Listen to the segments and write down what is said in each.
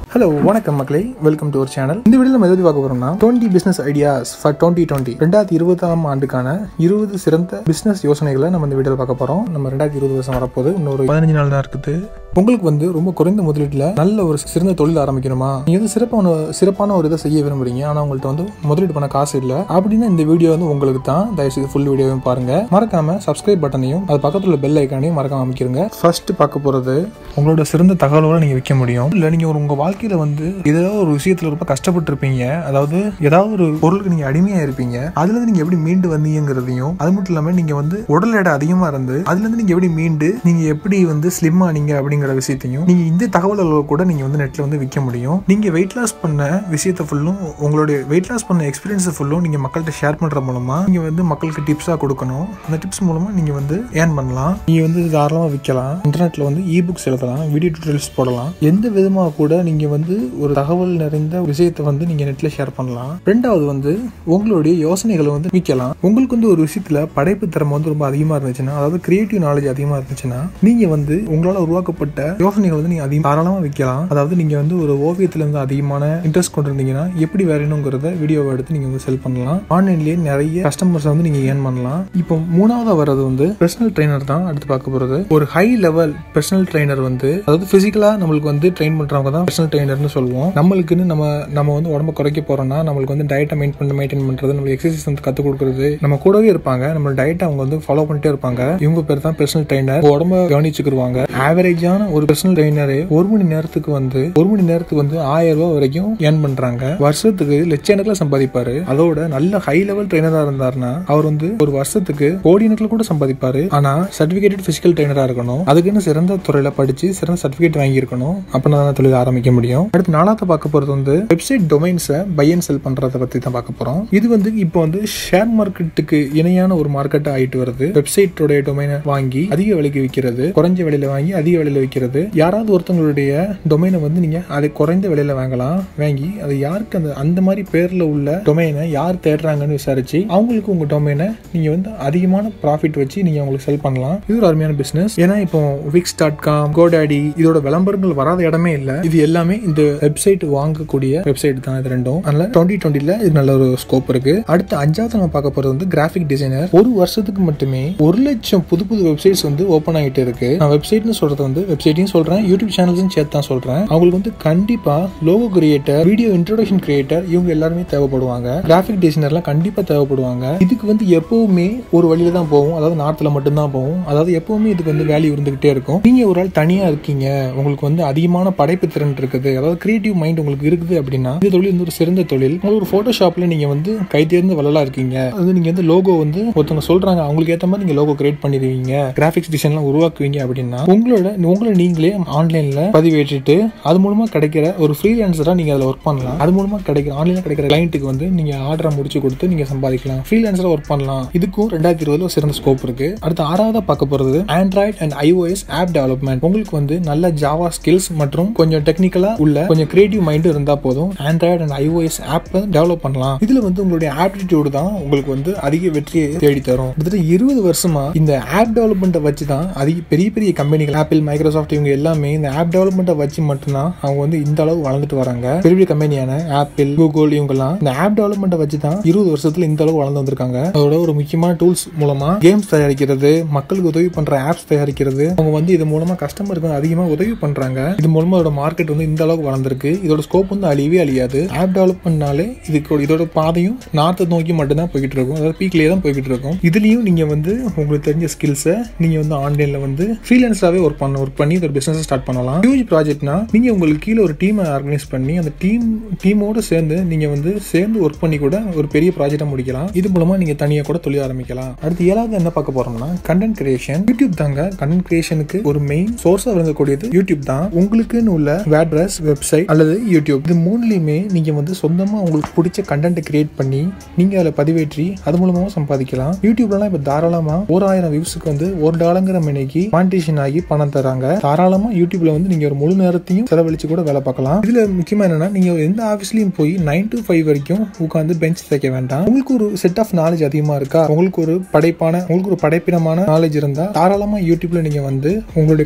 hello வணக்கம் மக்களே welcome to ஒரு சேனல் இந்த வீடியோ நம்ம எதாவது பார்க்க போறோம்னா twenty business ideas for twenty twenty ரெண்டாயிரத்தி இருபதாம் ஆண்டுக்கான இருபது சிறந்த பிசினஸ் யோசனைகளை நம்ம இந்த வீடியோவில் பார்க்க போறோம் நம்ம ரெண்டாயிரத்தி இருபது வருஷம் வரப்போகுது இன்னொரு பதினஞ்சு நாள் தான் இருக்குது உங்களுக்கு வந்து ரொம்ப குறைந்த முதலீட்டில் நல்ல ஒரு சிறந்த தொழில் ஆரம்பிக்கணுமா நீங்க வந்து சிறப்பான சிறப்பான ஒரு இதை செய்ய விரும்புறீங்க ஆனால் உங்கள்கிட்ட வந்து முதலீடு பண்ண காசு இல்லை அப்படின்னா இந்த வீடியோ வந்து உங்களுக்கு தான் தயவுசெய்து ஃபுல் வீடியோவையும் பாருங்க மறக்காம சப்ஸ்கிரைப் பட்டனையும் அது பக்கத்துல உள்ள பெல் ஐக்கானையும் மறக்காம அமைக்கிறங்க ஃபர்ஸ்ட் பார்க்க போறது உங்களோட சிறந்த தகவலோட நீங்க விற்க முடியும் இல்ல நீங்க ஒரு உங்க வாழ்க்கையில வந்து ஏதாவது ஒரு விஷயத்துல ரொம்ப கஷ்டப்பட்டு இருப்பீங்க அதாவது ஏதாவது ஒரு பொருளுக்கு நீங்க அடிமையா இருப்பீங்க அதுல இருந்து நீங்க எப்படி மீண்டு வந்தீங்கிறதையும் அது மட்டும் இல்லாம நீங்க வந்து உடல் எடை அதிகமா இருந்து அதுல இருந்து நீங்க எப்படி மீண்டு நீங்க எப்படி வந்து ஸ்லிம் ஆனீங்க அப்படிங்கிற விஷயத்தையும் நீங்க இந்த தகவல்களை கூட நீங்க வந்து நெட்ல வந்து விற்க முடியும் நீங்க வெயிட் லாஸ் பண்ண விஷயத்தை ஃபுல்லும் உங்களுடைய வெயிட் லாஸ் பண்ண எக்ஸ்பீரியன்ஸ் ஃபுல்லும் நீங்க மக்கள்கிட்ட ஷேர் பண்ற மூலமா நீங்க வந்து மக்களுக்கு டிப்ஸா கொடுக்கணும் அந்த டிப்ஸ் மூலமா நீங்க வந்து ஏர்ன் பண்ணலாம் நீங்க வந்து தாராளமா விற்கலாம் இன்டர்நெட்ல வந்து இ புக்ஸ் எழுதலாம் வீடியோ டியூட்டோரியல்ஸ் போடலாம் எந்த விதமா கூட நீங்க வந்து ஒரு தகவல் நிறைந்த விஷயத்தை வந்து நீங்க நெட்ல ஷேர் பண்ணலாம் ரெண்டாவது வந்து உங்களுடைய யோசனைகளை வந்து விற்கலாம் உங்களுக்கு வந்து ஒரு விஷயத்துல படைப்பு திறமை வந்து ரொம்ப அதிகமா இருந்துச்சுன்னா அதாவது கிரியேட்டிவ் நாலேஜ் அதிகமா இருந்துச்சுன்னா நீங்க வந்து உங்களால உருவாக்கப்பட்ட யோசனைகள் வந்து நீங்க அதிகம் தாராளமா விற்கலாம் அதாவது நீங்க வந்து ஒரு ஓவியத்துல இருந்து அதிகமான இன்ட்ரெஸ்ட் கொண்டு இருந்தீங்கன்னா எப்படி வரையணுங்கிறத வீடியோவை எடுத்து நீங்க வந்து செல் பண்ணலாம் ஆன்லைன்லயே நிறைய கஸ்டமர்ஸ் வந்து நீங்க ஏர்ன் பண்ணலாம் இப்போ மூணாவதா வர்றது வந்து பர்சனல் ட்ரைனர் தான் அடுத்து பார்க்க போறது ஒரு ஹை லெவல் பர்சனல் ட்ரைனர் வந்து அதாவது பிசிக்கலா நம்மளுக்கு வந்து ட்ரெயின் பண்றவங்க தான் பர்சனல் ட்ரைனர்னு சொல்லுவோம் நம்மளுக்குன்னு நம்ம நம்ம வந்து உடம்ப குறைக்க போறோம்னா நம்மளுக்கு வந்து டயட்டை மெயின் பண்ண மெயின்டைன் பண்றது நம்மளுக்கு எக்ஸசைஸ் வந்து கற்றுக் கொடுக்குறது நம்ம கூடவே இருப்பாங்க நம்ம டயட்டை அவங்க வந்து ஃபாலோ பண்ணிட்டே இருப்பாங்க இவங்க பேர் தான் பர்சனல் ட்ரைனர் உடம்ப கவனிச்சுக்கிருவாங்க ஆவரேஜான ஒரு பர்சனல் ட்ரைனரே ஒரு மணி நேரத்துக்கு வந்து ஒரு மணி நேரத்துக்கு வந்து ஆயிரம் ரூபாய் வரைக்கும் ஏர்ன் பண்றாங்க வருஷத்துக்கு லட்சக்கணக்கில் சம்பாதிப்பாரு அதோட நல்ல ஹை லெவல் ட்ரைனரா இருந்தாருன்னா அவர் வந்து ஒரு வருஷத்துக்கு கோடிக்கணக்கில் கூட சம்பாதிப்பாரு ஆனா சர்டிபிகேட்டட் பிசிக்கல் ட்ரைனரா இருக்கணும் அதுக்குன்னு சிறந்த துறையில படிச்சு சிறந்த சர்டிபிகேட் வாங்கி இருக்கணும் அப்படின்னா தான் தொழில் ஆரம்பிக்க முடியும் அடுத்து நாலாவது பார்க்க போறது வந்து வெப்சைட் டொமைன்ஸை பை அண்ட் செல் பண்றத பத்தி தான் பார்க்க போறோம் இது வந்து இப்போ வந்து ஷேர் மார்க்கெட்டுக்கு இணையான ஒரு மார்க்கெட் ஆயிட்டு வருது வெப்சைட்டோட டொமைனை வாங்கி அதிக விலைக்கு விற்கிறது குறைஞ்ச விலையில வாங்கி அதிக விலையில விற்கிறது யாராவது ஒருத்தவங்களுடைய டொமைனை வந்து நீங்க அதை குறைந்த விலையில வாங்கலாம் வாங்கி அது யாருக்கு அந்த அந்த மாதிரி பேர்ல உள்ள டொமைனை யார் தேடுறாங்கன்னு விசாரிச்சு அவங்களுக்கு உங்க டொமைனை நீங்க வந்து அதிகமான ப்ராஃபிட் வச்சு நீங்க அவங்களுக்கு செல் பண்ணலாம் இது ஒரு அருமையான பிசினஸ் ஏன்னா இப்போ விக்ஸ் டாட் காம் கோடாடி இதோட விளம்பரங்கள் வராத இடமே இல்ல இது எல்லாமே இந்த வெப்சைட் வாங்கக்கூடிய வெப்சைட் தான் இது ரெண்டும் அதனால டுவெண்ட்டி டுவெண்ட்டில இது நல்ல ஒரு ஸ்கோப் இருக்கு அடுத்து அஞ்சாவது நம்ம பார்க்க போறது வந்து கிராஃபிக் டிசைனர் ஒரு வருஷத்துக்கு மட்டுமே ஒரு லட்சம் புது புது வெப்சைட்ஸ் வந்து ஓப்பன் ஆகிட்டு இருக்கு நான் வெப்சைட்னு சொல்றது வந்து வெப்சைட்டையும் சொல்றேன் யூடியூப் சேனல்ஸும் சேர்த்து தான் சொல்றேன் அவங்களுக்கு வந்து கண்டிப்பா logo creator video introduction creator இவங்க எல்லாருமே தேவைப்படுவாங்க கிராஃபிக் டிசைனர்லாம் கண்டிப்பா தேவைப்படுவாங்க இதுக்கு வந்து எப்பவுமே ஒரு வழியில தான் போகும் அதாவது நார்த்தில் மட்டும்தான் போகும் அதாவது எப்பவுமே இதுக்கு வந்து வேல்யூ இருந்துகிட்டே இருக்கும் நீங்க ஒரு ஆள் தனியா இருக்கீங்க உங்களுக்கு வந்து அதிகமான படைப்பு திறன் இருக்குது அதாவது கிரியேட்டிவ் மைண்ட் உங்களுக்கு இருக்குது அப்படின்னா இந்த தொழில் வந்து ஒரு சிறந்த தொழில் உங்களுக்கு ஒரு போட்டோஷாப்ல நீங்க வந்து கை தேர்ந்து வளலா இருக்கீங்க அது நீங்க வந்து லோகோ வந்து ஒருத்தவங்க சொல்றாங்க அவங்களுக்கு ஏற்ற மாதிரி நீங்க லோகோ கிரியேட் பண்ணிடுவீங்க கிராஃபிக்ஸ் டிசைன்லாம் உருவாக்குவீங்க அப்படின்னா உங்களோட உங்களை நீங்களே ஆன்லைன்ல பதிவேற்றிட்டு அது மூலமா கிடைக்கிற ஒரு ஃப்ரீலான்சரா நீங்க அதில் ஒர்க் பண்ணலாம் அது மூலமா கிடைக்கிற ஆன்லைன்ல கிடைக்கிற கிளைண்ட்டுக்கு வந்து நீங்க ஆர்டரை முடிச்சு கொடுத்து நீங்க சம்பாதிக்கலாம் ஃப்ரீலான்சரா ஒர்க் பண்ணலாம் இதுக்கும் ரெண்டாயிரத்தி இருபதுல ஒரு சிறந்த ஸ்கோப் இருக்கு அடுத்து ஆறாவதா பார்க்க போறது Android and iOS app development உங்களுக்கு வந்து நல்ல ஜாவா ஸ்கில்ஸ் மற்றும் கொஞ்சம் டெக்னிக்கலா உள்ள கொஞ்சம் கிரியேட்டிவ் மைண்ட் இருந்தா போதும் Android and iOS app develop பண்ணலாம் இதுல வந்து உங்களுடைய ஆப்டிடியூடு தான் உங்களுக்கு வந்து அதிக வெற்றியை தேடி தரும் கிட்டத்தட்ட இருபது வருஷமா இந்த ஆப் டெவலப்மெண்ட்டை வச்சு தான் அதிக பெரிய பெரிய கம்பெனிகள் ஆப்பிள் மைக்ரோசாஃப்ட் இவங்க எல்லாமே இந்த ஆப் டெவலப்மெண்ட்டை வச்சு மட்டும்தான் அவங்க வந்து இந்த அளவு வளர்ந்துட்டு வராங்க பெரிய பெரிய கம்பெனியான ஆப்பிள் கூகுள் இவங்கெல்லாம் இந்த ஆப் டெவலப்மெண்ட்டை வச்சு தான் இருபது வருஷத்துல இந்த அளவு வளர்ந்து வந்திருக்காங்க அதோட ஒரு முக்கியமான டூல்ஸ் மூலமா கேம்ஸ் தயாரிக்கிறது மக்களுக்கு உதவி பண்ற ஆப்ஸ் தயாரிக்கிறது அவங்க வந்து இது மூலமா கஸ்டமருக்கு வந்து அதிகமா உதவி பண்றாங்க இது மூலமா இதோட மார்க்கெட் வந்து இந்த அளவுக்கு வளர்ந்துருக்கு இதோட ஸ்கோப் வந்து அழியவே அழியாது ஆப் டெவலப்மெண்ட்னாலே இதுக்கு இதோட பாதையும் நார்த்தை நோக்கி மட்டும்தான் போய்கிட்டு இருக்கும் அதாவது பீக்லேயே தான் போய்கிட்டு இருக்கும் இதுலயும் நீங்க வந்து உங்களுக்கு தெரிஞ்ச ஸ்கில்ஸை நீங்க வந்து ஆன்லைன்ல வந்து ஃப்ரீலான்ஸாவே ஒர்க் பண்ண ஒர்க் பண்ணி ஒரு பிசினஸ் ஸ்டார்ட் பண்ணலாம் ஹியூஜ் ப்ராஜெக்ட்னா நீங்க உங்களுக்கு கீழே ஒரு டீமை ஆர்கனைஸ் பண்ணி அந்த டீம் டீமோட சேர்ந்து நீங்க வந்து சேர்ந்து ஒர்க் பண்ணி கூட ஒரு பெரிய ப்ராஜெக்டை முடிக்கலாம் இது மூலமா நீங்க தனியா கூட தொழில் ஆரம்பிக்கலாம் அடுத்து ஏழாவது என்ன பார்க்க போறோம்னா கண்டென்ட் கிரியேஷன் யூடியூப் தாங்க கண்டென்ட் கிரியேஷனுக்கு ஒரு மெயின் சோர்ஸா விளங்கக்கூடியது யூடியூப் தான் உங்களுக்குன்னு உள்ள வேட்ரஸ் வெப்சைட் அல்லது யூடியூப் இது மூணுலயுமே நீங்க வந்து சொந்தமா உங்களுக்கு பிடிச்ச கண்டென்ட் கிரியேட் பண்ணி நீங்க அதில் பதிவேற்றி அது மூலமாவும் சம்பாதிக்கலாம் யூடியூப்லலாம் இப்போ தாராளமா ஒரு ஆயிரம் வியூஸுக்கு வந்து ஒரு டாலங்கிற மணிக்கு மானிட்டேஷன் ஆகி பணம் தராங்க தாராளமா யூடியூப்ல வந்து நீங்க ஒரு முழு நேரத்தையும் செலவழிச்சு கூட வேலை பார்க்கலாம் இதுல முக்கியமா என்னன்னா நீங்க எந்த ஆஃபீஸ்லயும் போய் நைன் டு ஃபைவ் வரைக்கும் உட்காந்து பெஞ்ச் தைக்க வேண்டாம் உங்களுக்கு ஒரு செட் ஆஃப் நாலேஜ் அதிகமா இருக்கா உங்களுக்கு ஒரு படைப்பான உங்களுக்கு ஒரு படைப்பினமான நாலேஜ் இருந்தா தாராளமா யூடியூப்ல நீங்க வந்து உங்களுடைய கண்டென்ட்டை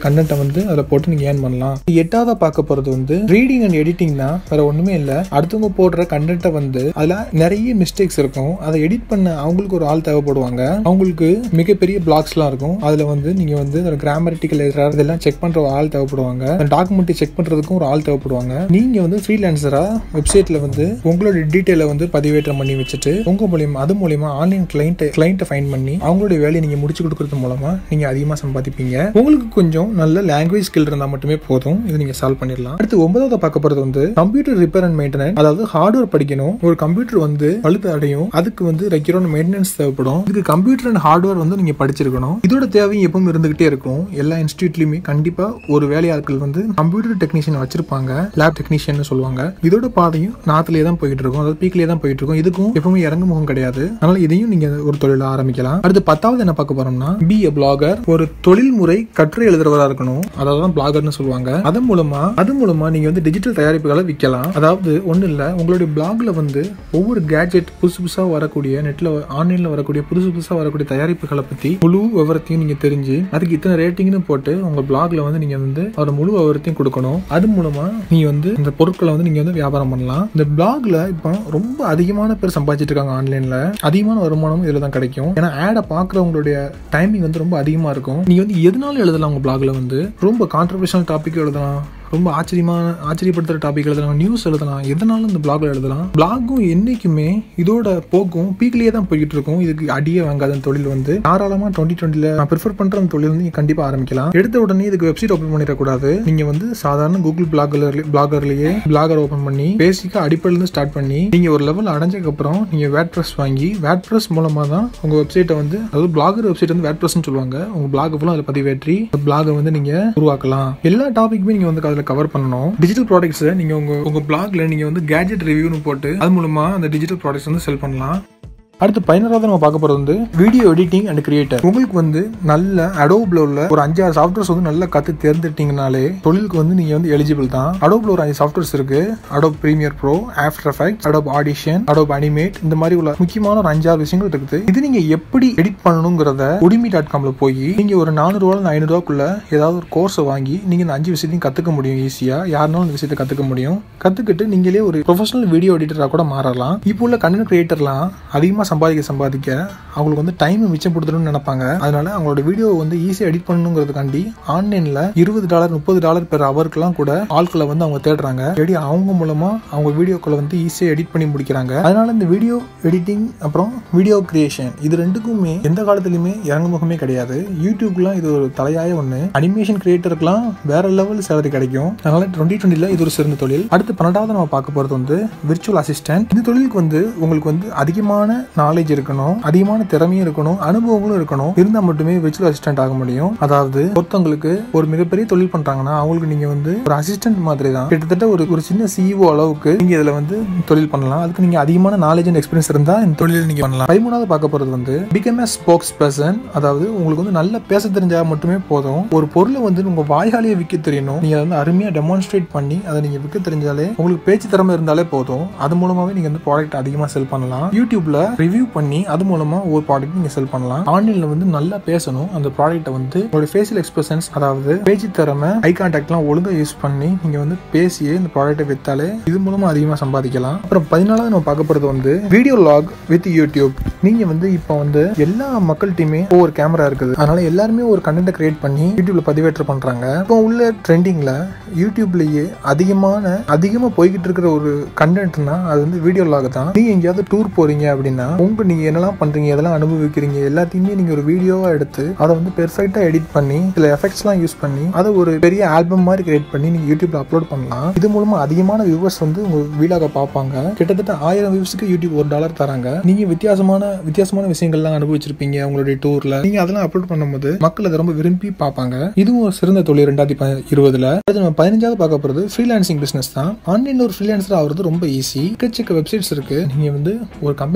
வந்து அதில் போட்டு நீங்கள் ஏர்ன் பண்ணலாம் எட்டாவதா பார்க்க போகிறது வந்து ரீடிங் அண்ட் எடிட்டிங் தான் வேற ஒன்றுமே இல்லை அடுத்தவங்க போடுற கண்டென்ட்டை வந்து அதில் நிறைய மிஸ்டேக்ஸ் இருக்கும் அதை எடிட் பண்ண அவங்களுக்கு ஒரு ஆள் தேவைப்படுவாங்க அவங்களுக்கு மிகப்பெரிய பிளாக்ஸ்லாம் இருக்கும் அதில் வந்து நீங்கள் வந்து ஒரு கிராமரிட்டிக்கல் எரர் இதெல்லாம் செக் பண்ணுற ஆள் தேவைப்படுவாங்க டாக்குமெண்ட்டை செக் பண்ணுறதுக்கும் ஒரு ஆள் தேவைப்படுவாங்க நீங்கள் வந்து ஃப்ரீலான்சராக வெப்சைட்டில் வந்து உங்களோட டீட்டெயிலை வந்து பதிவேற்றம் பண்ணி வச்சுட்டு உங்கள் மூலியமா அது மூலியமா ஆன்லைன் கிளைண்ட் கிளைண்ட்டை ஃபைன் பண்ணி அவங்களுடைய வேலையை நீங்கள் முடிச்சு கொடுக்கறது மூலமா நீங்கள் அதிகமாக சம்பாதிப்பீங்க உங்களுக்கு கொஞ்சம் நல்ல லாங்குவேஜ் ஸ்கில் இருந்தால் மட்டுமே போதும் இது நீங்கள் சால்வ் பண்ணிடலாம் அடுத்து ஒன்பதாவது பார்க்க போகிறது வந்து கம்ப்யூட்டர் ரிப்பேர் அண்ட் மெயின்டெனன்ஸ் அதாவது ஹார்ட்வேர் படிக்கணும் ஒரு கம்ப்யூட்டர் வந்து பழுது அடையும் அதுக்கு வந்து ரெக்யூரான மெயின்டெனன்ஸ் தேவைப்படும் இதுக்கு கம்ப்யூட்டர் அண்ட் ஹார்ட்வேர் வந்து நீங்கள் படிச்சிருக்கணும் இதோட தேவையும் எப்பவும் இருந்துகிட்டே இருக்கும் எல்லா இன்ஸ்டியூட்லையுமே கண்டிப்பாக ஒரு வேலையாட்கள் வந்து கம்ப்யூட்டர் டெக்னீஷியன் வச்சிருப்பாங்க லேப் டெக்னீஷியன் சொல்லுவாங்க இதோட பாதையும் நாத்திலே தான் போயிட்டு இருக்கும் அதாவது பீக்லேயே தான் போயிட்டு இருக்கும் இதுக்கும் எப்பவுமே இறங்கு முகம் கிடையாது அதனால இதையும் நீங்க ஒரு தொழில ஆரம்பிக்கலாம் அடுத்து பத்தாவது என்ன பார்க்க போறோம்னா பி எ பிளாகர் ஒரு தொழில்முறை கட்டுரை எழுதுறவரா இருக்கணும் அதாவது தான் பிளாகர்னு சொல்லுவாங்க அதன் மூலமா அது மூலமா நீங்க வந்து டிஜிட்டல் தயாரிப்புகளை விற்கலாம் அதாவது ஒண்ணு இல்ல உங்களுடைய பிளாக்ல வந்து ஒவ்வொரு கேட்ஜெட் புதுசு புதுசா வரக்கூடிய நெட்ல ஆன்லைன்ல வரக்கூடிய புதுசு புதுசா வரக்கூடிய தயாரிப்புகளை பத்தி முழு விவரத்தையும் நீங்க தெரிஞ்சு அதுக்கு இத்தனை ரேட்டிங்னு போட்டு உங்க பிளாக்ல வந்து நீங்க வந்து அதோட முழு விவரத்தையும் கொடுக்கணும் அது மூலமா நீங்க வந்து இந்த பொருட்களை வந்து நீங்க வந்து வியாபாரம் பண்ணலாம் இந்த பிளாக்ல இப்போ ரொம்ப அதிகமான பேர் சம்பாதிச்சிட்டு இருக்காங்க ஆன்லைன்ல அதிகமான வருமானமும் இதுல தான் கிடைக்கும் ஏன்னா ஆடை பாக்குறவங்களுடைய டைமிங் வந்து ரொம்ப அதிகமா இருக்கும் நீங்க வந்து எதனால எழுதலாம் உங்க பிளாக்ல வந்து ரொம்ப கான்ட்ரவர்ஷனல் டாபிக் எழுதலாம் ரொம்ப ஆச்சரியமான ஆச்சரியப்படுத்துற டாபிக் எழுதலாம் நியூஸ் எழுதலாம் எதனாலும் இந்த பிளாக்ல எழுதலாம் பிளாகும் என்னைக்குமே இதோட போக்கும் பீக்லயே தான் போய்கிட்டு இருக்கும் இதுக்கு அடியே வாங்காத தொழில் வந்து தாராளமா டுவெண்ட்டி டுவெண்ட்டில நான் ப்ரிஃபர் பண்ற அந்த தொழில் வந்து நீங்க கண்டிப்பா ஆரம்பிக்கலாம் எடுத்த உடனே இதுக்கு வெப்சைட் ஓப்பன் பண்ணிடக்கூடாது நீங்க வந்து சாதாரண கூகுள் பிளாகர் பிளாகர்லயே பிளாகர் ஓப்பன் பண்ணி பேசிக்கா அடிப்படையில இருந்து ஸ்டார்ட் பண்ணி நீங்க ஒரு லெவல் அடைஞ்சதுக்கு அப்புறம் நீங்க வேட் ப்ரெஸ் வாங்கி வேட் ப்ரெஸ் மூலமா தான் உங்க வெப்சைட்டை வந்து அதாவது பிளாகர் வெப்சைட் வந்து வேட் ப்ரெஸ்னு சொல்லுவாங்க உங்க பிளாக் ஃபுல்லாக அதில் பதிவேற்றி பிளாகை வந்து நீங்க உருவாக்கலாம் எல்லா டாபிக்குமே நீங்க வந்து அதில் கவர் பண்ணணும் டிஜிட்டல் ப்ராடக்ட்ஸை நீங்க உங்க உங்க பிளாக்ல நீங்க வந்து கேஜெட் ரிவ்யூன்னு போட்டு அது மூலமா அந்த டிஜிட்டல் ப்ராடக்ட்ஸ் வந்து செல் பண்ணலாம் அடுத்து பதினோராவது நம்ம பார்க்க போகிறது வந்து வீடியோ எடிட்டிங் அண்ட் கிரியேட்டர் உங்களுக்கு வந்து நல்ல அடோப்ல உள்ள ஒரு அஞ்சாறு சாஃப்ட்வேர்ஸ் வந்து நல்லா கற்று தேர்ந்தெடுத்தீங்கனாலே தொழிலுக்கு வந்து நீங்கள் வந்து எலிஜிபிள் தான் அடோப்ல ஒரு அஞ்சு சாஃப்ட்வேர்ஸ் இருக்கு Adobe Premiere Pro After Effect Adobe Audition Adobe Animate இந்த மாதிரி உள்ள முக்கியமான ஒரு அஞ்சாறு விஷயங்கள் இருக்குது இது நீங்க எப்படி எடிட் பண்ணணுங்கிறத உடிமி டாட் காம்ல போய் நீங்க ஒரு நானூறுவா ஐநூறு ரூபாக்குள்ள ஏதாவது ஒரு கோர்ஸை வாங்கி நீங்க இந்த அஞ்சு விஷயத்தையும் கத்துக்க முடியும் ஈஸியா யாருனாலும் இந்த விஷயத்தை கத்துக்க முடியும் கத்துக்கிட்டு நீங்களே ஒரு ப்ரொஃபஷனல் வீடியோ எடிட்டரா கூட மாறலாம் இப்போ உள்ள கண்டென்ட் கிரியேட்டர்லாம் அதிகமாக சம்பாதிக்க சம்பாதிக்க அவங்களுக்கு வந்து டைம் மிச்சப்படுத்தணும்னு நினைப்பாங்க அதனால அவங்களோட வீடியோ வந்து ஈஸியாக எடிட் பண்ணணுங்கிறதுக்காண்டி ஆன்லைன்ல இருபது டாலர் முப்பது டாலர் பெர் ஹவருக்குலாம் கூட ஆட்களை வந்து அவங்க தேடுறாங்க தேடி அவங்க மூலமா அவங்க வீடியோக்களை வந்து ஈஸியாக எடிட் பண்ணி முடிக்கிறாங்க அதனால இந்த வீடியோ எடிட்டிங் அப்புறம் வீடியோ கிரியேஷன் இது ரெண்டுக்குமே எந்த காலத்துலையுமே இறங்குமுகமே கிடையாது யூடியூப்லாம் இது ஒரு தலையாய ஒன்று அனிமேஷன் கிரியேட்டருக்குலாம் வேற லெவல் சேலரி கிடைக்கும் அதனால டுவெண்ட்டி டுவெண்ட்டில இது ஒரு சிறந்த தொழில் அடுத்து பன்னெண்டாவது நம்ம பார்க்க போகிறது வந்து விர்ச்சுவல் அசிஸ்டன்ட் இந்த தொழிலுக்கு வந்து உங்களுக்கு வந்து அதிகமான நாலேஜ் இருக்கணும் அதிகமான திறமையும் இருக்கணும் அனுபவங்களும் இருக்கணும் இருந்தால் மட்டுமே விர்ச்சுவல் அசிஸ்டன்ட் ஆக முடியும் அதாவது ஒருத்தவங்களுக்கு ஒரு மிகப்பெரிய தொழில் பண்றாங்கன்னா அவங்களுக்கு நீங்க வந்து ஒரு அசிஸ்டன்ட் மாதிரி தான் கிட்டத்தட்ட ஒரு ஒரு சின்ன சிஇஓ அளவுக்கு நீங்க இதுல வந்து தொழில் பண்ணலாம் அதுக்கு நீங்க அதிகமான நாலேஜ் அண்ட் எக்ஸ்பீரியன்ஸ் இருந்தா இந்த தொழில் நீங்க பண்ணலாம் பதிமூணாவது பார்க்க போறது வந்து பிகம் எ ஸ்போக்ஸ் பர்சன் அதாவது உங்களுக்கு வந்து நல்லா பேச தெரிஞ்சா மட்டுமே போதும் ஒரு பொருளை வந்து உங்க வாய்காலியை விற்க தெரியணும் நீங்க அதை வந்து அருமையா டெமான்ஸ்ட்ரேட் பண்ணி அதை நீங்க விற்க தெரிஞ்சாலே உங்களுக்கு பேச்சு திறமை இருந்தாலே போதும் அது மூலமாவே நீங்க வந்து ப்ராடக்ட் அதிகமா செல் பண்ணலாம் யூடியூப்ல ரிவ்யூ பண்ணி அது மூலமா ஒரு ப்ராடக்ட் நீங்க செல் பண்ணலாம் ஆன்லைன்ல வந்து நல்லா பேசணும் அந்த ப்ராடக்ட்டை வந்து உங்களோட ஃபேஷியல் எக்ஸ்பிரஷன்ஸ் அதாவது பேச்சு திறமை ஐ கான்டாக்ட்லாம் ஒழுங்கா யூஸ் பண்ணி நீங்க வந்து பேசியே இந்த ப்ராடக்ட்டை வித்தாலே இது மூலமா அதிகமா சம்பாதிக்கலாம் அப்புறம் பதினாலாவது நம்ம பார்க்க போறது வந்து வீடியோ லாக் வித் யூடியூப் நீங்க வந்து இப்போ வந்து எல்லா மக்கள்கிட்டயுமே ஒவ்வொரு கேமரா இருக்குது அதனால எல்லாருமே ஒரு கண்டென்ட் கிரியேட் பண்ணி யூடியூப்ல பதிவேற்ற பண்றாங்க இப்போ உள்ள ட்ரெண்டிங்ல யூடியூப்லயே அதிகமான அதிகமா போய்கிட்டு இருக்கிற ஒரு கண்டென்ட்னா அது வந்து வீடியோ லாக் தான் நீங்க எங்கேயாவது டூர் போறீங்க அப்படின்னா உங்க நீங்க என்னெல்லாம் பண்றீங்க எதெல்லாம் அனுபவிக்கிறீங்க எல்லாத்தையுமே நீங்க ஒரு வீடியோவா எடுத்து அதை வந்து பெர்ஃபெக்ட்டா எடிட் பண்ணி சில எஃபெக்ட்ஸ்லாம் யூஸ் பண்ணி அதை ஒரு பெரிய ஆல்பம் மாதிரி கிரியேட் பண்ணி நீங்க யூடியூப்ல அப்லோட் பண்ணலாம் இது மூலமா அதிகமான வியூவர்ஸ் வந்து உங்க வீடாக பார்ப்பாங்க கிட்டத்தட்ட ஆயிரம் வியூஸ்க்கு யூடியூப் ஒரு டாலர் தராங்க நீங்க வித்தியாசமான வித்தியாசமான விஷயங்கள்லாம் அனுபவிச்சிருப்பீங்க உங்களுடைய டூர்ல நீங்க அதெல்லாம் அப்லோட் பண்ணும்போது மக்கள் அதை ரொம்ப விரும்பி பார்ப்பாங்க இதுவும் ஒரு சிறந்த தொழில் ரெண்டாயிரத்தி ப- இருபதுல அடுத்து நம்ம பதினஞ்சாவது பார்க்க போறது ஃப்ரீலான்சிங் பிசினஸ் தான் ஆன்லைன்ல ஒரு ஃப்ரீலான்சர் ஆகுறது ரொம்ப ஈஸி எக்கச்சக்க வெப்சைட்ஸ் இருக்கு நீங்க வந்து ஒரு கம்பெனிக்கு போய்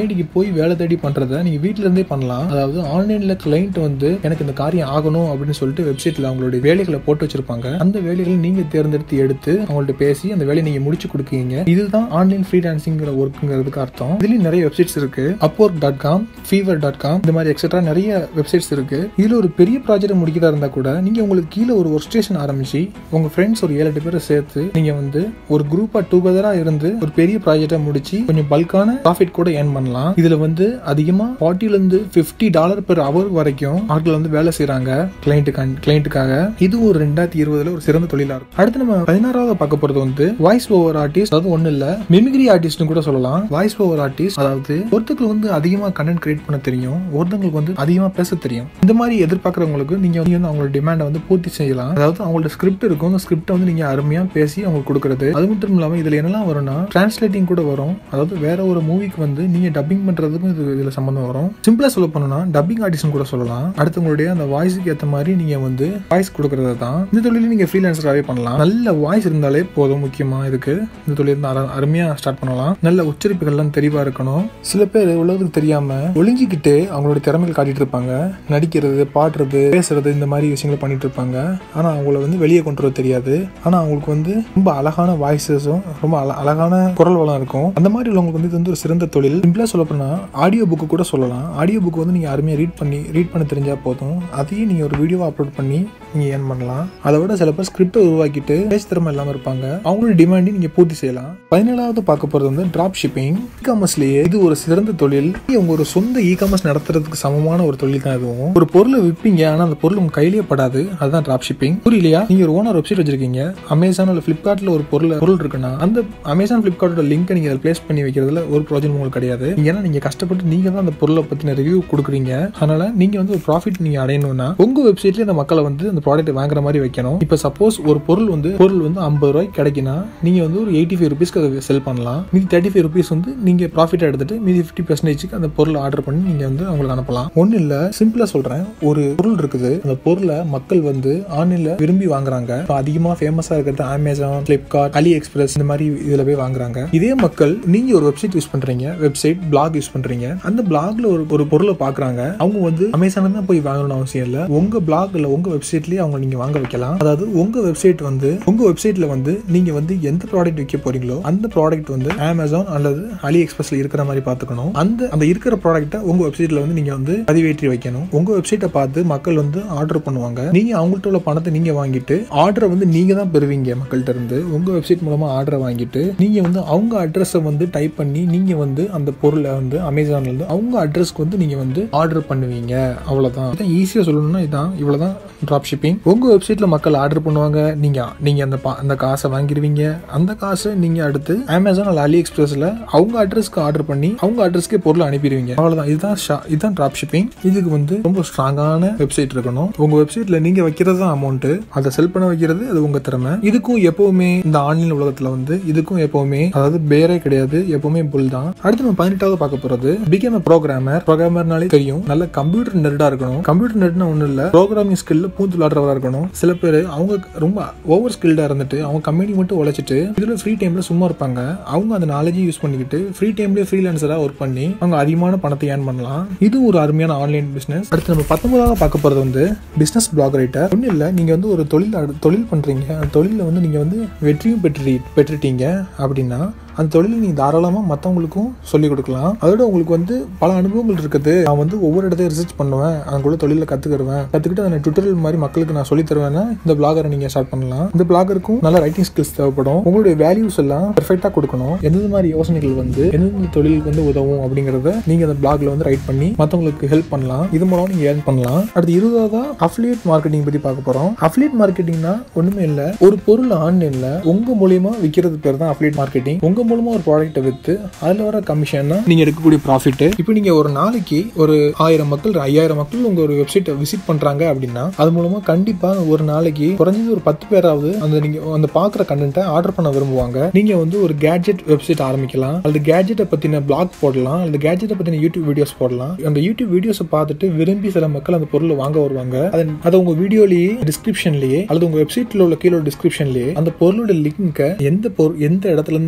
போய் வேலை தேடி பண்றத நீங்க வீட்ல இருந்தே பண்ணலாம் அதாவது ஆன்லைன்ல கிளைண்ட் வந்து எனக்கு இந்த காரியம் ஆகணும் அப்படின்னு சொல்லிட்டு வெப்சைட்ல அவங்களுடைய வேலைகளை போட்டு வச்சிருப்பாங்க அந்த வேலைகளை நீங்க தேர்ந்தெடுத்து எடுத்து அவங்கள்ட்ட பேசி அந்த வேலையை நீங்க முடிச்சு கொடுக்கீங்க இதுதான் ஆன்லைன் ஃப்ரீலான்சிங்கிற ஒர்க்குங்கிறதுக்கு அர்த்தம் இதுலயும் நிறைய வெப்சைட்ஸ் இருக்கு Upwork dot com Fiverr dot com இந்த மாதிரி எக்ஸெட்ரா நிறைய வெப்சைட்ஸ் இருக்கு இதுல ஒரு பெரிய ப்ராஜெக்ட் முடிக்கிறதா இருந்தா கூட நீங்க உங்களுக்கு கீழே ஒரு ஒர்க் ஸ்டேஷன் ஆரம்பிச்சு உங்க ஃப்ரெண்ட்ஸ் ஒரு ஏழு எட்டு பேரை சேர்த்து நீங்க வந்து ஒரு குரூப்பா டுகெதரா இருந்து ஒரு பெரிய ப்ராஜெக்டை முடிச்சு கொஞ்சம் பல்கான ப்ராஃபிட் கூட ஏர்ன் பண்ணலாம் இதுல வந்து அதிகமா ஃபார்ட்டில இருந்து பிப்டி டாலர் பெர் அவர் வரைக்கும் ஆட்கள் வந்து வேலை செய்யறாங்க கிளைண்ட்டுக்கு கிளைண்ட்டுக்காக இது ஒரு ரெண்டாயிரத்தி இருபதுல ஒரு சிறந்த தொழிலா இருக்கும் அடுத்து நம்ம பதினாறாவது பார்க்க போறது வந்து வாய்ஸ் ஓவர் ஆர்டிஸ்ட் அதாவது ஒண்ணு இல்ல மிமிக்ரி ஆர்டிஸ்ட்னு கூட சொல்லலாம் வாய்ஸ் ஓவர் ஆர்டிஸ்ட் அதாவது ஒருத்தருக்கு வந்து அதிகமா கண்டென்ட் கிரியேட் பண்ண தெரியும் ஒருத்தங்களுக்கு வந்து அதிகமா பேச தெரியும் இந்த மாதிரி எதிர்பார்க்கறவங்களுக்கு நீங்க வந்து அவங்களோட டிமாண்டை வந்து பூர்த்தி செய்யலாம் அதாவது அவங்களோட ஸ்கிரிப்ட் இருக்கும் அந்த ஸ்கிரிப்டை வந்து நீங்க அருமையா பேசி அவங்களுக்கு கொடுக்கறது அது மட்டும் இல்லாம இதுல என்னெல்லாம் வரும்னா டிரான்ஸ்லேட்டிங் கூட வரும் அதாவது வேற ஒரு மூவிக்கு வந்து நீங்க டப்பிங் பண்றதுக்கும் இது இதுல சம்பந்தம் வரும் சிம்பிளா சொல்ல போனோம்னா டப்பிங் ஆர்டிஸ்ட் கூட சொல்லலாம் அடுத்தவங்களுடைய அந்த வாய்ஸுக்கு ஏற்ற மாதிரி நீங்க வந்து வாய்ஸ் கொடுக்கறது தான் இந்த தொழில நீங்க ஃப்ரீலான்சராகவே பண்ணலாம் நல்ல வாய்ஸ் இருந்தாலே போதும் முக்கியமா இதுக்கு இந்த தொழில் இருந்து அர- அருமையா ஸ்டார்ட் பண்ணலாம் நல்ல உச்சரிப்புகள்லாம் தெளிவா இருக்கணும் சில பேர் உலகத்துக்கு தெரியாம ஒளிஞ்சிக்கிட்டு அவங்களோட திறமைகள் காட்டிட்டு இருப்பாங்க நடிக்கிறது பாடுறது பேசுறது இந்த மாதிரி விஷயங்களை பண்ணிட்டு இருப்பாங்க ஆனா அவங்கள வந்து வெளியே கொண்டு வர தெரியாது ஆனா அவங்களுக்கு வந்து ரொம்ப அழகான வாய்ஸஸும் ரொம்ப அழ- அழகான குரல் வளம் இருக்கும் அந்த மாதிரி உள்ளவங்களுக்கு வந்து இது வந்து ஒரு சிறந்த தொழில் சிம்பிளா சொல்ல போனா ஆடியோ புக்கு கூட சொல்லலாம் ஆடியோ புக் வந்து நீங்க அருமையா ரீட் பண்ணி ரீட் பண்ண தெரிஞ்சா போதும் அதையும் நீங்க ஒரு வீடியோவா அப்லோட் பண்ணி நீங்க ஏர்ன் பண்ணலாம் அதை விட சில பேர் ஸ்கிரிப்டை உருவாக்கிட்டு பேச்சு திறமை இல்லாம இருப்பாங்க அவங்களோட டிமாண்டையும் நீங்க பூர்த்தி செய்யலாம் பதினேழாவது பார்க்க போறது வந்து டிராப் ஷிப்பிங் இ காமர்ஸ்லயே இது ஒரு சிறந்த தொழில் உங்க ஒரு சொந்த இ காமர்ஸ் நடத்துறதுக்கு சமமான ஒரு தொழில் தான் இதுவும் ஒரு பொருளை விற்பீங்க ஆனா அந்த பொருள் உங்க கையிலேயே படாது அதுதான் டிராப் ஷிப்பிங் புரியலையா நீங்க ஒரு ஓனர் வெப்சைட் வச்சிருக்கீங்க அமேசான் இல்ல பிளிப்கார்ட்ல ஒரு பொருள் பொருள் இருக்குன்னா அந்த அமேசான் பிளிப்கார்ட்டோட லிங்கை நீங்க பிளேஸ் பண்ணி வைக்கிறதுல ஒரு ப்ரோஜனம் உங்களுக்கு கிடையாது ஏன்னா நீங்க கஷ்டப்பட்டு நீங்க தான் அந்த பொருளை பத்தின ரிவ்யூ கொடுக்குறீங்க அதனால நீங்க வந்து ஒரு ப்ராஃபிட் நீங்க அடையணும்னா உங்க வெப்சைட்ல இந்த மக்களை வந்து அந்த ப்ராடக்ட் வாங்குற மாதிரி வைக்கணும் இப்ப சப்போஸ் ஒரு பொருள் வந்து பொருள் வந்து ஐம்பது ரூபாய்க்கு கிடைக்குன்னா நீங்க வந்து ஒரு எயிட்டி ஃபைவ் ருபீஸ்க்கு அதை செல் பண்ணலாம் மீதி தேர்ட்டி ஃபைவ் ருபீஸ் வந்து நீங்க ப்ராஃபிட் எடுத்துட்டு மீதி ஃபிஃப்டி பர்சன்டேஜ்க்கு அந்த பொருளை ஆர்டர் பண்ணி நீங்க வந்து அவங்களுக்கு அனுப்பலாம் ஒன்றும் இல்ல சிம்பிளா சொல்றேன் ஒரு பொருள் இருக்குது அந்த பொருளை மக்கள் வந்து ஆன்லைன்ல விரும்பி வாங்குறாங்க இப்ப அதிகமா ஃபேமஸா இருக்கிறது அமேசான் பிளிப்கார்ட் அலி எக்ஸ்பிரஸ் இந்த மாதிரி இதுல போய் வாங்குறாங்க இதே மக்கள் நீங்க ஒரு வெப்சைட் யூஸ் பண்றீங்க வெப்சைட் பிளாக் யூஸ் பண்றீங்க அந்த பிளாக்ல ஒரு ஒரு பொருளை பாக்குறாங்க அவங்க வந்து அமேசான் தான் போய் வாங்கணும்னு அவசியம் இல்ல உங்க பிளாக்ல உங்க வெப்சைட்லயே அவங்க நீங்க வாங்க வைக்கலாம் அதாவது உங்க வெப்சைட் வந்து உங்க வெப்சைட்ல வந்து நீங்க வந்து எந்த ப்ராடக்ட் விற்க போறீங்களோ அந்த ப்ராடக்ட் வந்து அமேசான் அல்லது அலி எக்ஸ்பிரஸ்ல இருக்கிற மாதிரி பாத்துக்கணும் அந்த அந்த இருக்கிற ப்ராடக்ட்டை உங்க வெப்சைட்ல வந்து நீங்க வந்து பதிவேற்றி வைக்கணும் உங்க வெப்சைட்டை பார்த்து மக்கள் வந்து ஆர்டர் பண்ணுவாங்க நீங்க அவங்கள்ட்ட உள்ள பணத்தை நீங்க வாங்கிட்டு ஆர்டரை வந்து நீங்க தான் பெறுவீங்க மக்கள்கிட்ட இருந்து உங்க வெப்சைட் மூலமா ஆர்டரை வாங்கிட்டு நீங்க வந்து அவங்க அட்ரஸை வந்து டைப் பண்ணி நீங்க வந்து அந்த பொருளை வந்து அமேசான்ல இருந்து அவங்க அட்ரஸ்க்கு வந்து நீங்க வந்து ஆர்டர் பண்ணுவீங்க அவ்வளவுதான் இதான் ஈஸியா சொல்லணும்னா இதான் இவ்வளவுதான் டிராப் ஷிப்பிங் உங்க வெப்சைட்ல மக்கள் ஆர்டர் பண்ணுவாங்க நீங்க நீங்க அந்த பா- அந்த காசை வாங்கிடுவீங்க அந்த காசை நீங்க அடுத்து அமேசான் அல்ல அலி எக்ஸ்பிரஸ்ல அவங்க அட்ரஸ்க்கு ஆர்டர் பண்ணி அவங்க அட்ரஸ்க்கே பொருளை அனுப்பிடுவீங்க அவ்வளவுதான் இதுதான் ஷா- இதுதான் டிராப் ஷிப்பிங் இதுக்கு வந்து ரொம்ப ஸ்ட்ராங்கான வெப்சைட் இருக்கணும் உங்க வெப்சைட்ல நீங்க வைக்கிறது தான் அமௌண்ட் அதை செல் பண்ண வைக்கிறது அது உங்க திறமை இதுக்கும் எப்பவுமே இந்த ஆன்லைன் உலகத்துல வந்து இதுக்கும் எப்பவுமே அதாவது பேரே கிடையாது எப்பவுமே புல் தான் அடுத்து நம்ம பதினெட்டாவது பார்க்க போறது பிகேம் ப்ரோக்ராமர் ப்ரோக்ராமர்னாலே தெரியும் நல்ல கம்ப்யூட்டர் நெர்டா இருக்கணும் கம்ப்யூட்டர் நெட்னா ஒண்ணும் இல்ல ப்ரோக்ராமிங் ஸ்கில்ல பூந்து விளாடுறவரா இருக்கணும் சில பேர் அவங்க ரொம்ப ஓவர் ஸ்கில்டா இருந்துட்டு அவங்க கம்பெனி மட்டும் உழைச்சிட்டு இதுல ஃப்ரீ டைம்ல சும்மா இருப்பாங்க அவங்க அந்த நாலேஜை யூஸ் பண்ணிக்கிட்டு ஃப்ரீ டைம்ல ஃப்ரீலான்சரா ஒர்க் பண்ணி அவங்க அதிகமான பணத்தை ஏர்ன் பண்ணலாம் இது ஒரு அருமையான ஆன்லைன் பிசினஸ் அடுத்து நம்ம பத்தொன்பதாவது பார்க்க போறது வந்து பிசினஸ் பிளாக் ரைட்டர் ஒன்றும் இல்லை நீங்க வந்து ஒரு தொழில் அடு- தொழில் பண்றீங்க அந்த தொழில வந்து நீங்க வந்து வெற்றியும் பெற்று பெற்றுட்டீங்க அப்படின்னா அந்த தொழிலை நீங்க தாராளமா மற்றவங்களுக்கும் சொல்லிக் கொடுக்கலாம் அதோட உங்களுக்கு வந்து பல அனுபவங்கள் இருக்குது நான் வந்து ஒவ்வொரு இடத்தையும் ரிசர்ச் பண்ணுவேன் அங்குள்ள தொழில கத்துக்கிடுவேன் கத்துக்கிட்டு அதை டுட்டோரியல் மாதிரி மக்களுக்கு நான் சொல்லி தருவேன்னா இந்த பிளாகரை நீங்க ஸ்டார்ட் பண்ணலாம் இந்த பிளாகருக்கும் நல்ல ரைட்டிங் ஸ்கில்ஸ் தேவைப்படும் உங்களுடைய வேல்யூஸ் எல்லாம் பெர்ஃபெக்டா கொடுக்கணும் எந்தெந்த மாதிரி யோசனைகள் வந்து எந்தெந்த தொழிலுக்கு வந்து உதவும் அப்படிங்கறத நீங்க அந்த பிளாக்ல வந்து ரைட் பண்ணி மற்றவங்களுக்கு ஹெல்ப் பண்ணலாம் இது மூலம் நீங்க ஏர்ன் பண்ணலாம் அடுத்து இருபதாவதா அஃபிலியேட் மார்க்கெட்டிங் பத்தி பார்க்க போறோம் அஃபிலியேட் மார்க்கெட்டிங்னா ஒண்ணுமே இல்ல ஒரு பொருள் ஆன்லைன்ல உங்க மூலியமா விக்கிறது பேர் தான் அஃபிலியேட் மார்க்கெட்டிங் உங்க மூலமா ஒரு ப்ராடக்ட்டை வித்து அதுல வர கமிஷன் தான் நீங்க எடுக்கக்கூடிய ப்ராஃபிட் இப்போ நீங்க ஒரு நாளைக்கு ஒரு ஆயிரம் மக்கள் ஐயாயிரம் மக்கள் உங்க ஒரு வெப்சைட்டை விசிட் பண்றாங்க அப்படின்னா அது மூலமா கண்டிப்பா ஒரு நாளைக்கு குறைஞ்சது ஒரு பத்து பேராவது அந்த நீங்க அந்த பாக்குற கண்டென்ட்டை ஆர்டர் பண்ண விரும்புவாங்க நீங்க வந்து ஒரு கேட்ஜெட் வெப்சைட் ஆரம்பிக்கலாம் அல்லது கேட்ஜெட்டை பத்தின பிளாக் போடலாம் அல்லது கேட்ஜெட்டை பத்தின யூடியூப் வீடியோஸ் போடலாம் அந்த யூடியூப் வீடியோஸை பார்த்துட்டு விரும்பி சில மக்கள் அந்த பொருளை வாங்க வருவாங்க அதை அதை உங்க வீடியோலயே டிஸ்கிரிப்ஷன்லயே அல்லது உங்க வெப்சைட்ல உள்ள கீழே டிஸ்கிரிப்ஷன்லயே அந்த பொருளோட லிங்கை எந்த பொருள் எந்த இடத்துல இருந்து அந்த பொருளை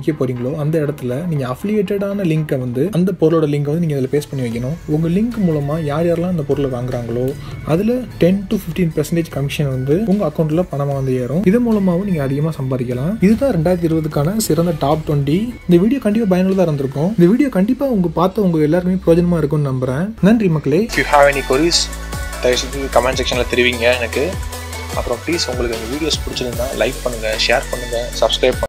விற்க போறீங்களோ அந்த இடத்துல நீங்கள் அஃபிலியேட்டடான லிங்கை வந்து அந்த பொருளோட லிங்கை வந்து நீங்கள் அதில் பேஸ்ட் பண்ணி வைக்கணும் உங்கள் லிங்க் மூலமாக யார் யாரெல்லாம் அந்த பொருளை வாங்குறாங்களோ அதில் ten to fifteen percentage commission வந்து உங்கள் அக்கௌண்ட்டில் பணமாக வந்து ஏறும் இது மூலமாகவும் நீங்கள் அதிகமாக சம்பாதிக்கலாம் இதுதான் ரெண்டாயிரத்தி இருபதுக்கான சிறந்த டாப் டுவெண்ட்டி இந்த வீடியோ கண்டிப்பாக பயனுள்ளதாக இருந்திருக்கும் இந்த வீடியோ கண்டிப்பாக உங்கள் பார்த்த உங்கள் எல்லாருக்குமே பிரயோஜனமாக இருக்கும்னு நம்புகிறேன் நன்றி மக்களே if you have any queries தயவுசெய்து கமெண்ட் செக்ஷனில் தெரிவிங்க எனக்கு அப்புறம் ப்ளீஸ் உங்களுக்கு இந்த வீடியோஸ் பிடிச்சிருந்தா லைக் பண்ணுங்கள் ஷேர் பண்ணுங்கள் சப்ஸ்கிரைப் பண்ணுங்கள்